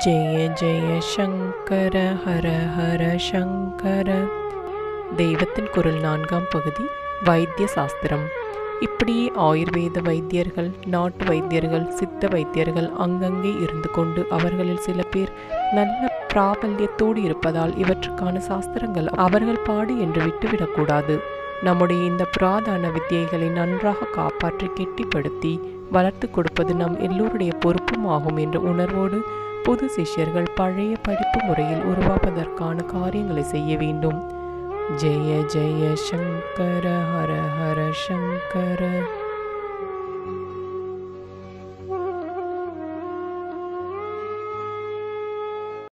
ஜெய ஜெய சங்கர ஹர ஹர சங்கர தெய்வத்தின் குரல் நான்காம் பகுதி வைத்திய சாஸ்திரம் இப்படி ஆயுர்வேத வைத்தியர்கள் நாட்டு வைத்தியர்கள் சித்த வைத்தியர்கள் அங்கங்கே இருந்து கொண்டு அவர்களில் சில பேர் நல்ல பிராபல்யத்தோடு இருப்பதால் இவற்றுக்கான சாஸ்திரங்கள் அவர்கள் பாடு என்று விட்டுவிடக்கூடாது நம்முடைய இந்த புராதன வித்தியைகளை நன்றாக காப்பாற்றி கெட்டிப்படுத்தி வளர்த்து கொடுப்பது நம் எல்லோருடைய பொறுப்பும் ஆகும் என்ற உணர்வோடு புது சிஷ்யர்கள் பழைய படிப்பு முறையில் உருவாவதற்கான காரியங்களை செய்ய வேண்டும் ஜெய ஜெய சங்கர ஹர ஹர சங்கர